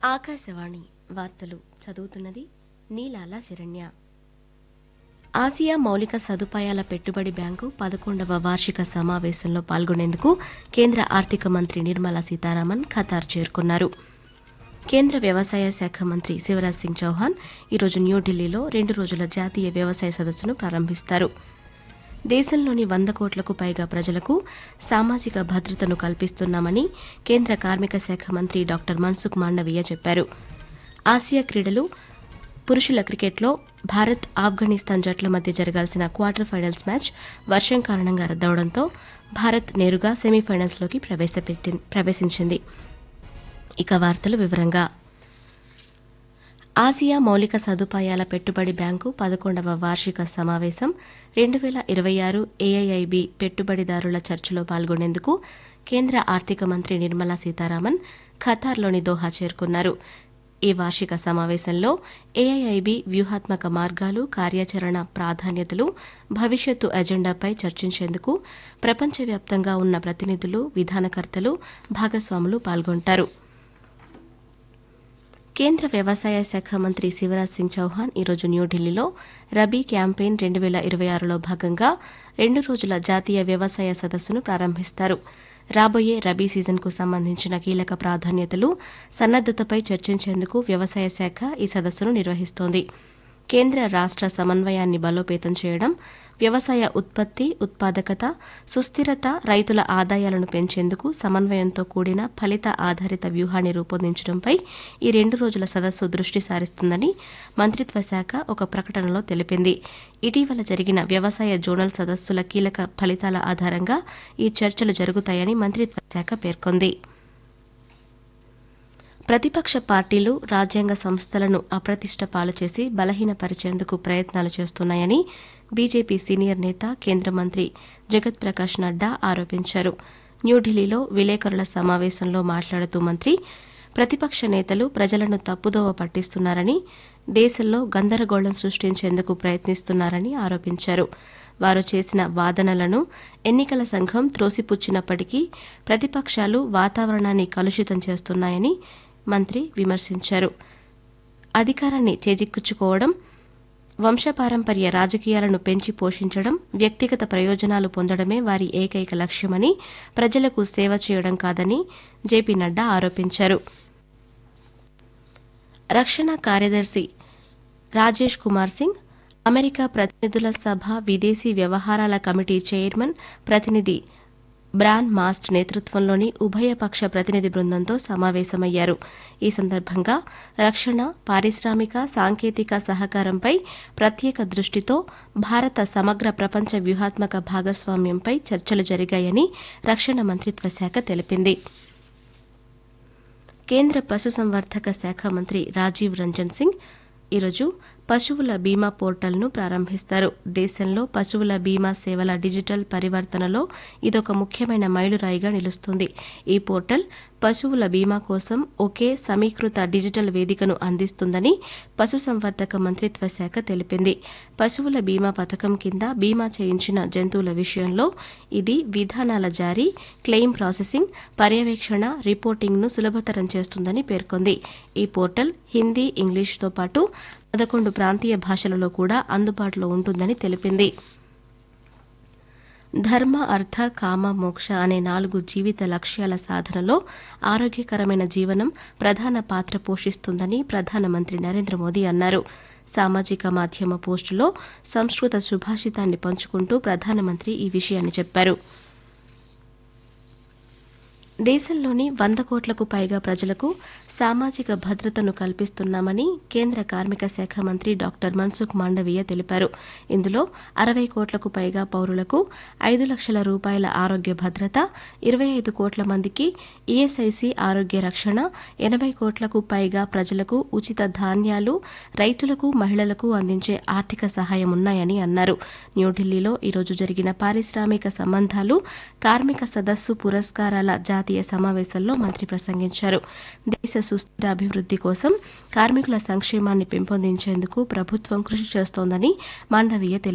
ఆకాశవాణి వార్తలు చదువుతున్నది నీలాల శరణ్య ఆసియా మౌలిక సదుపాయాల పెట్టుబడి బ్యాంకు పదకొండవ వార్షిక సమావేశంలో పాల్గొనేందుకు కేంద్ర ఆర్థిక మంత్రి నిర్మలా సీతారామన్ ఖతార్ చేరుకున్నారు కేంద్ర వ్యవసాయ శాఖ మంత్రి శివరాజ్ సింగ్ చౌహాన్ ఈరోజు న్యూఢిల్లీలో రెండు రోజుల జాతీయ వ్యవసాయ సదస్సును ప్రారంభిస్తారు దేశంలోని వంద కోట్లకు పైగా ప్రజలకు సామాజిక భద్రతను కల్పిస్తున్నామని కేంద్ర కార్మిక శాఖ మంత్రి డాక్టర్ మన్సుఖ్ మాండవీయ చెప్పారు ఆసియా క్రీడలు పురుషుల క్రికెట్లో భారత్ ఆఫ్ఘనిస్తాన్ జట్ల మధ్య జరగాల్సిన క్వార్టర్ ఫైనల్స్ మ్యాచ్ వర్షం కారణంగా రద్దవడంతో భారత్ నేరుగా సెమీఫైనల్స్లోకి ప్రవేశపెట్టి ప్రవేశించింది ఇక వార్తలు వివరంగా ఆసియా మౌలిక సదుపాయాల పెట్టుబడి బ్యాంకు పదకొండవ వార్షిక సమావేశం రెండు వేల ఇరవై ఆరు ఏఐఐబి పెట్టుబడిదారుల చర్చలో పాల్గొనేందుకు కేంద్ర ఆర్థిక మంత్రి నిర్మలా సీతారామన్ ఖతార్లోని దోహా చేరుకున్నారు ఈ వార్షిక సమావేశంలో ఏఐఐబి వ్యూహాత్మక మార్గాలు కార్యాచరణ ప్రాధాన్యతలు భవిష్యత్తు ఎజెండాపై చర్చించేందుకు ప్రపంచవ్యాప్తంగా ఉన్న ప్రతినిధులు విధానకర్తలు భాగస్వాములు పాల్గొంటారు కేంద్ర వ్యవసాయ శాఖ మంత్రి శివరాజ్ సింగ్ చౌహాన్ ఈరోజు న్యూఢిల్లీలో రబీ క్యాంపెయిన్ రెండు వేల ఇరవై ఆరులో భాగంగా రెండు రోజుల జాతీయ వ్యవసాయ సదస్సును ప్రారంభిస్తారు రాబోయే రబీ సీజన్కు సంబంధించిన కీలక ప్రాధాన్యతలు సన్నద్దతపై చర్చించేందుకు వ్యవసాయ శాఖ ఈ సదస్సును నిర్వహిస్తోంది కేంద్ర రాష్ట్ర సమన్వయాన్ని బలోపేతం చేయడం వ్యవసాయ ఉత్పత్తి ఉత్పాదకత సుస్థిరత రైతుల ఆదాయాలను పెంచేందుకు సమన్వయంతో కూడిన ఫలిత ఆధారిత వ్యూహాన్ని రూపొందించడంపై ఈ రెండు రోజుల సదస్సు దృష్టి సారిస్తుందని మంత్రిత్వ శాఖ ఒక ప్రకటనలో తెలిపింది ఇటీవల జరిగిన వ్యవసాయ జోనల్ సదస్సుల కీలక ఫలితాల ఆధారంగా ఈ చర్చలు జరుగుతాయని మంత్రిత్వ శాఖ పేర్కొంది ప్రతిపక్ష పార్టీలు రాజ్యాంగ సంస్థలను అప్రతిష్ట పాలు చేసి బలహీనపరిచేందుకు ప్రయత్నాలు చేస్తున్నాయని బీజేపీ సీనియర్ నేత కేంద్ర మంత్రి జగత్ ప్రకాష్ నడ్డా ఆరోపించారు న్యూఢిల్లీలో విలేకరుల సమావేశంలో మాట్లాడుతూ మంత్రి ప్రతిపక్ష నేతలు ప్రజలను తప్పుదోవ పట్టిస్తున్నారని దేశంలో గందరగోళం సృష్టించేందుకు ప్రయత్నిస్తున్నారని ఆరోపించారు వారు చేసిన వాదనలను ఎన్నికల సంఘం త్రోసిపుచ్చినప్పటికీ ప్రతిపక్షాలు వాతావరణాన్ని కలుషితం చేస్తున్నాయని మంత్రి విమర్శించారు అధికారాన్ని చేజిక్కుంచుకోవడం వంశపారంపర్య రాజకీయాలను పెంచి పోషించడం వ్యక్తిగత ప్రయోజనాలు పొందడమే వారి ఏకైక లక్ష్యమని ప్రజలకు సేవ చేయడం కాదని జేపీ నడ్డా ఆరోపించారు రక్షణ కార్యదర్శి రాజేష్ కుమార్ సింగ్ అమెరికా ప్రతినిధుల సభ విదేశీ వ్యవహారాల కమిటీ చైర్మన్ ప్రతినిధి బ్రాన్ మాస్ట్ నేతృత్వంలోని ఉభయపక్ష ప్రతినిధి బృందంతో సమావేశమయ్యారు ఈ సందర్భంగా రక్షణ పారిశ్రామిక సాంకేతిక సహకారంపై ప్రత్యేక దృష్టితో భారత సమగ్ర ప్రపంచ వ్యూహాత్మక భాగస్వామ్యంపై చర్చలు జరిగాయని రక్షణ మంత్రిత్వ శాఖ తెలిపింది కేంద్ర పశుసంవర్ధక శాఖ మంత్రి రాజీవ్ రంజన్ సింగ్ ఈరోజు పశువుల బీమా పోర్టల్ను ప్రారంభిస్తారు దేశంలో పశువుల బీమా సేవల డిజిటల్ పరివర్తనలో ఇదొక ముఖ్యమైన మైలురాయిగా నిలుస్తుంది ఈ పోర్టల్ పశువుల బీమా కోసం ఒకే సమీకృత డిజిటల్ వేదికను అందిస్తుందని పశుసంవర్ధక మంత్రిత్వ శాఖ తెలిపింది పశువుల బీమా పథకం కింద బీమా చేయించిన జంతువుల విషయంలో ఇది విధానాల జారీ క్లెయిమ్ ప్రాసెసింగ్ పర్యవేక్షణ రిపోర్టింగ్ను సులభతరం చేస్తుందని పేర్కొంది ఈ పోర్టల్ హిందీ ఇంగ్లీష్తో పాటు పదకొండు ప్రాంతీయ భాషలలో కూడా అందుబాటులో ఉంటుందని తెలిపింది ధర్మ అర్థ కామ మోక్ష అనే నాలుగు జీవిత లక్ష్యాల సాధనలో ఆరోగ్యకరమైన జీవనం ప్రధాన పాత్ర పోషిస్తుందని ప్రధానమంత్రి నరేంద్ర మోదీ అన్నారు సామాజిక మాధ్యమ పోస్టులో సంస్కృత సుభాషితాన్ని పంచుకుంటూ ప్రధానమంత్రి ఈ విషయాన్ని చెప్పారు దేశంలోని వంద కోట్లకు పైగా ప్రజలకు సామాజిక భద్రతను కల్పిస్తున్నామని కేంద్ర కార్మిక శాఖ మంత్రి డాక్టర్ మన్సుఖ్ మాండవీయ తెలిపారు ఇందులో అరవై కోట్లకు పైగా పౌరులకు ఐదు లక్షల రూపాయల ఆరోగ్య భద్రత ఇరవై ఐదు కోట్ల మందికి ఈఎస్ఐసి ఆరోగ్య రక్షణ ఎనభై కోట్లకు పైగా ప్రజలకు ఉచిత ధాన్యాలు రైతులకు మహిళలకు అందించే ఆర్థిక సహాయం ఉన్నాయని అన్నారు న్యూఢిల్లీలో ఈరోజు జరిగిన పారిశ్రామిక సంబంధాలు కార్మిక సదస్సు పురస్కారాల జాతీయ సమావేశంలో మంత్రి ప్రసంగించారు దేశ సుస్థిర అభివృద్ది కోసం కార్మికుల సంక్షేమాన్ని పెంపొందించేందుకు ప్రభుత్వం కృషి చేస్తోందని మాండవీయ తెలిపారు